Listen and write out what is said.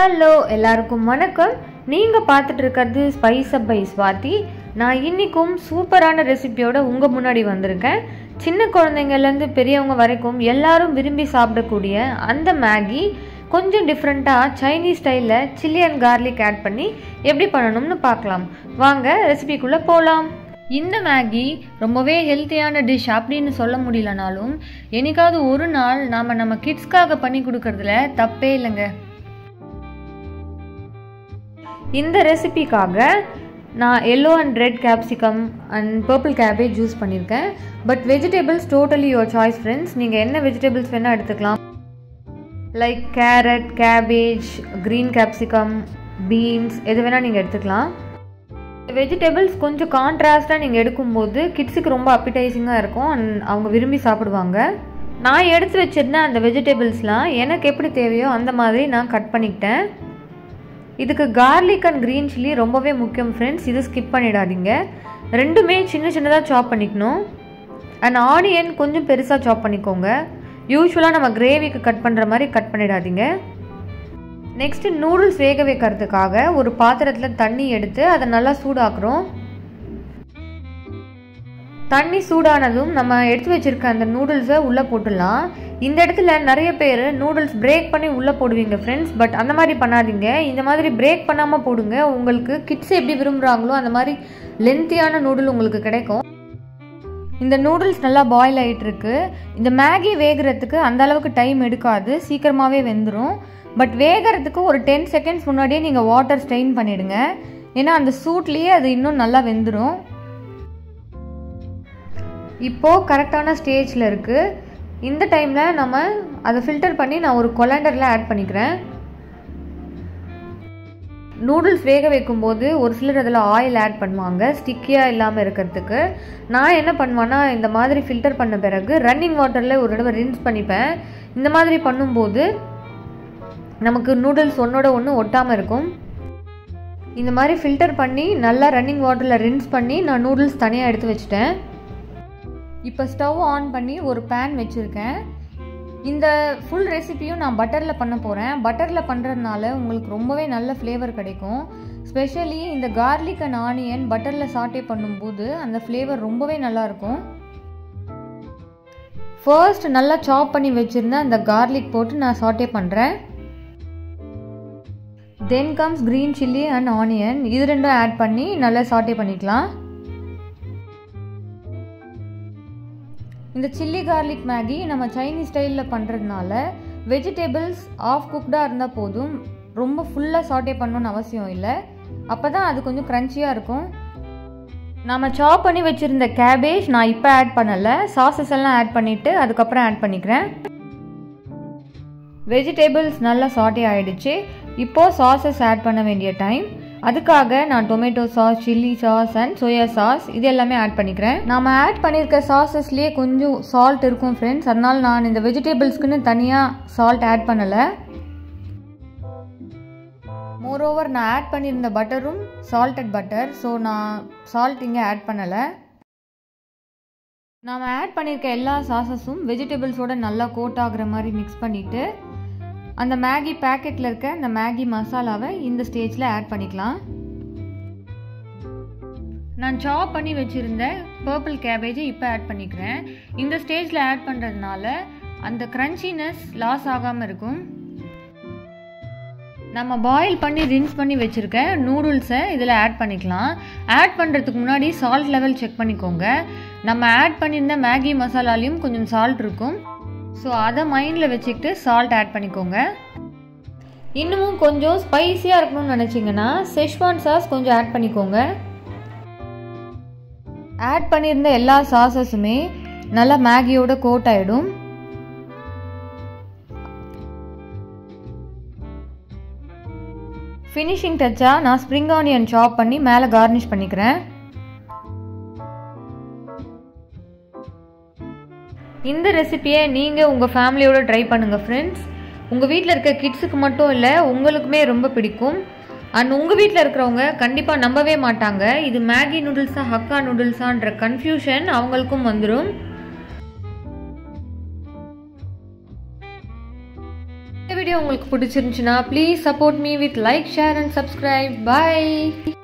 hello எல்லாருக்கும் வணக்கம் நீங்கள் பார்த்துட்டு இருக்கிறது ஸ்பைஸ் அப் பை ஸ்வாதி நான் இன்னிக்கும் சூப்பரான ரெசிபியோட உங்கள் முன்னாடி வந்திருக்கேன் சின்ன குழந்தைங்கள்லேருந்து பெரியவங்க வரைக்கும் எல்லாரும் விரும்பி சாப்பிடக்கூடிய அந்த மேகி கொஞ்சம் டிஃப்ரெண்ட்டாக சைனீஸ் ஸ்டைலில் சில்லி அண்ட் கார்லிக் ஆட் பண்ணி எப்படி பண்ணணும்னு பார்க்கலாம் வாங்க ரெசிபிக்குள்ளே போகலாம் இந்த மேகி ரொம்பவே ஹெல்த்தியான டிஷ் அப்படின்னு சொல்ல முடியலனாலும் என்னைக்காவது ஒரு நாள் நாம் நம்ம கிட்ஸ்க்காக பண்ணி கொடுக்கறதுல தப்பே இல்லைங்க இந்த ரெசிபிக்காக நான் yellow and red capsicum and purple cabbage use பண்ணியிருக்கேன் but vegetables totally your choice friends நீங்கள் என்ன வெஜிடபிள்ஸ் வேணால் எடுத்துக்கலாம் like carrot cabbage green capsicum beans எது வேணால் நீங்கள் எடுத்துக்கலாம் வெஜிடபிள்ஸ் கொஞ்சம் கான்ட்ராஸ்டாக நீங்கள் எடுக்கும்போது கிட்ஸுக்கு ரொம்ப அப்பிடைசிங்காக இருக்கும் அண்ட் அவங்க விரும்பி சாப்பிடுவாங்க நான் எடுத்து வச்சிருந்தேன் அந்த வெஜிடபிள்ஸ்லாம் எனக்கு எப்படி தேவையோ அந்த மாதிரி நான் கட் பண்ணிக்கிட்டேன் இதுக்கு கார்லிக் அண்ட் க்ரீன் சில்லி ரொம்பவே முக்கியம் ஃப்ரெண்ட்ஸ் இது ஸ்கிப் பண்ணிடாதீங்க ரெண்டுமே சின்ன சின்னதாக சாப் பண்ணிக்கணும் அண்ட் ஆனியன் கொஞ்சம் பெருசாக சாப் பண்ணிக்கோங்க யூஸ்வலாக நம்ம கிரேவிக்கு கட் பண்ணுற மாதிரி கட் பண்ணிடாதீங்க நெக்ஸ்ட்டு நூடுல்ஸ் வேக வைக்கிறதுக்காக ஒரு பாத்திரத்தில் தண்ணி எடுத்து அதை நல்லா சூடாக்குறோம் தண்ணி சூடானதும் நம்ம எடுத்து வச்சிருக்க அந்த நூடுல்ஸை உள்ளே போட்டுடலாம் இந்த இடத்துல நிறைய பேர் நூடுல்ஸ் பிரேக் பண்ணி உள்ளே போடுவீங்க ஃப்ரெண்ட்ஸ் பட் அந்த மாதிரி பண்ணாதீங்க இந்த மாதிரி பிரேக் பண்ணாமல் போடுங்க உங்களுக்கு கிட்ஸ் எப்படி விரும்புகிறாங்களோ அந்த மாதிரி லென்த்தியான நூடுல் உங்களுக்கு கிடைக்கும் இந்த நூடுல்ஸ் நல்லா பாயில் ஆகிட்டு இருக்கு இந்த மேகி வேகிறதுக்கு அந்த அளவுக்கு டைம் எடுக்காது சீக்கிரமாகவே வெந்துடும் பட் வேகிறதுக்கு ஒரு டென் செகண்ட்ஸ் முன்னாடியே நீங்கள் வாட்டர் ஸ்ட்ரெயின் பண்ணிவிடுங்க ஏன்னா அந்த சூட்லேயே அது இன்னும் நல்லா வெந்துடும் இப்போது கரெக்டான ஸ்டேஜில் இருக்குது இந்த டைமில் நம்ம அதை ஃபில்டர் பண்ணி நான் ஒரு கொலாண்டரில் ஆட் பண்ணிக்கிறேன் நூடுல்ஸ் வேக வைக்கும்போது ஒரு சிலர் அதில் ஆயில் ஆட் பண்ணுவாங்க ஸ்டிக்கியாக இல்லாமல் இருக்கிறதுக்கு நான் என்ன பண்ணுவேன்னா இந்த மாதிரி ஃபில்டர் பண்ண பிறகு ரன்னிங் வாட்டரில் ஒரு தடவை ரின்ஸ் பண்ணிப்பேன் இந்த மாதிரி பண்ணும்போது நமக்கு நூடுல்ஸ் ஒன்றோட ஒன்று ஒட்டாமல் இருக்கும் இந்த மாதிரி ஃபில்டர் பண்ணி நல்லா ரன்னிங் வாட்டரில் ரின்ஸ் பண்ணி நான் நூடுல்ஸ் தனியாக எடுத்து வச்சுட்டேன் இப்போ ஸ்டவ் ஆன் பண்ணி ஒரு பேன் வச்சுருக்கேன் இந்த ஃபுல் ரெசிபியும் நான் பட்டரில் பண்ண போகிறேன் பட்டரில் பண்ணுறதுனால உங்களுக்கு ரொம்பவே நல்ல ஃப்ளேவர் கிடைக்கும் ஸ்பெஷலி இந்த கார்லிக் அண்ட் ஆனியன் பட்டரில் சாட்டே பண்ணும்போது அந்த ஃப்ளேவர் ரொம்பவே நல்லாயிருக்கும் ஃபர்ஸ்ட் நல்லா சாப் பண்ணி வச்சுருந்தேன் அந்த கார்லிக் போட்டு நான் சாட்டே பண்ணுறேன் then comes green chilli and onion இது ரெண்டும் ஆட் பண்ணி நல்லா சாட்டே பண்ணிக்கலாம் இந்த சில்லி கார்லிக் மேகி நம்ம சைனீஸ் ஸ்டைலில் பண்ணுறதுனால வெஜிடபிள்ஸ் ஆஃப் குக்டாக இருந்தால் போதும் ரொம்ப ஃபுல்லாக சாட்டே பண்ணணும்னு அவசியம் இல்லை அப்போ தான் அது கொஞ்சம் க்ரன்ச்சியாக இருக்கும் நம்ம சாப் பண்ணி வச்சுருந்த கேபேஜ் நான் இப்போ ஆட் பண்ணலை சாசஸ் எல்லாம் ஆட் பண்ணிவிட்டு அதுக்கப்புறம் ஆட் பண்ணிக்கிறேன் வெஜிடபிள்ஸ் நல்லா சாட்டே ஆகிடுச்சு இப்போது சாசஸ் ஆட் பண்ண வேண்டிய டைம் அதுக்காக நான் tomato sauce chilli sauce and soya sauce இது எல்லாமே ஆட் பண்ணிக்கிறேன் நம்ம ஆட் பண்ணியிருக்க சாஸஸ்லேயே கொஞ்சம் சால்ட் இருக்கும் ஃப்ரெண்ட்ஸ் அதனால் நான் இந்த வெஜிடபிள்ஸ்க்குன்னு தனியாக சால்ட் ஆட் பண்ணலை மோரோவர் நான் ஆட் பண்ணியிருந்த பட்டரும் சால்டட் பட்டர் ஸோ நான் சால்ட் இங்கே ஆட் பண்ணலை நாம் ஆட் பண்ணியிருக்க எல்லா சாசஸும் வெஜிடபிள்ஸோட நல்லா கோட் ஆகுற மாதிரி மிக்ஸ் பண்ணிவிட்டு அந்த மேகி பேக்கெட்டில் இருக்க அந்த மேகி மசாலாவை இந்த ஸ்டேஜில் ஆட் பண்ணிக்கலாம் நான் சாப் பண்ணி வச்சுருந்த பர்பிள் கேபேஜை இப்போ ஆட் பண்ணிக்கிறேன் இந்த ஸ்டேஜில் ஆட் பண்ணுறதுனால அந்த க்ரன்ச்சினஸ் லாஸ் ஆகாமல் இருக்கும் நம்ம பாயில் பண்ணி ரின்ஸ் பண்ணி வச்சுருக்க நூடுல்ஸை இதில் ஆட் பண்ணிக்கலாம் ஆட் பண்ணுறதுக்கு முன்னாடி சால்ட் லெவல் செக் பண்ணிக்கோங்க நம்ம ஆட் பண்ணியிருந்த மேகி மசாலாலையும் கொஞ்சம் சால்ட் இருக்கும் ஸோ அதை மைண்டில் வச்சுக்கிட்டு சால்ட் ஆட் பண்ணிக்கோங்க இன்னமும் கொஞ்சம் ஸ்பைஸியாக இருக்கணும்னு நினச்சிங்கன்னா செஷ்வான் சாஸ் கொஞ்சம் ஆட் பண்ணிக்கோங்க ஆட் பண்ணியிருந்த எல்லா சாஸஸுமே நல்லா மேகியோட கோட் ஆகிடும் ஃபினிஷிங் டச்சாக நான் ஸ்ப்ரிங் ஆனியன் சாப் பண்ணி மேலே கார்னிஷ் பண்ணிக்கிறேன் இந்த ரெசிப்பியை நீங்கள் உங்கள் ஃபேமிலியோட ட்ரை பண்ணுங்கள் ஃப்ரெண்ட்ஸ் உங்கள் வீட்டில் இருக்க கிட்ஸுக்கு மட்டும் இல்லை உங்களுக்குமே ரொம்ப பிடிக்கும் அண்ட் உங்கள் வீட்டில் இருக்கிறவங்க கண்டிப்பாக நம்பவே மாட்டாங்க இது மேகி நூடுல்ஸா ஹக்கா நூடுல்ஸான்ற கன்ஃபியூஷன் அவங்களுக்கும் வந்துடும் இந்த வீடியோ உங்களுக்கு பிடிச்சிருந்துச்சுன்னா please support me with like share and subscribe by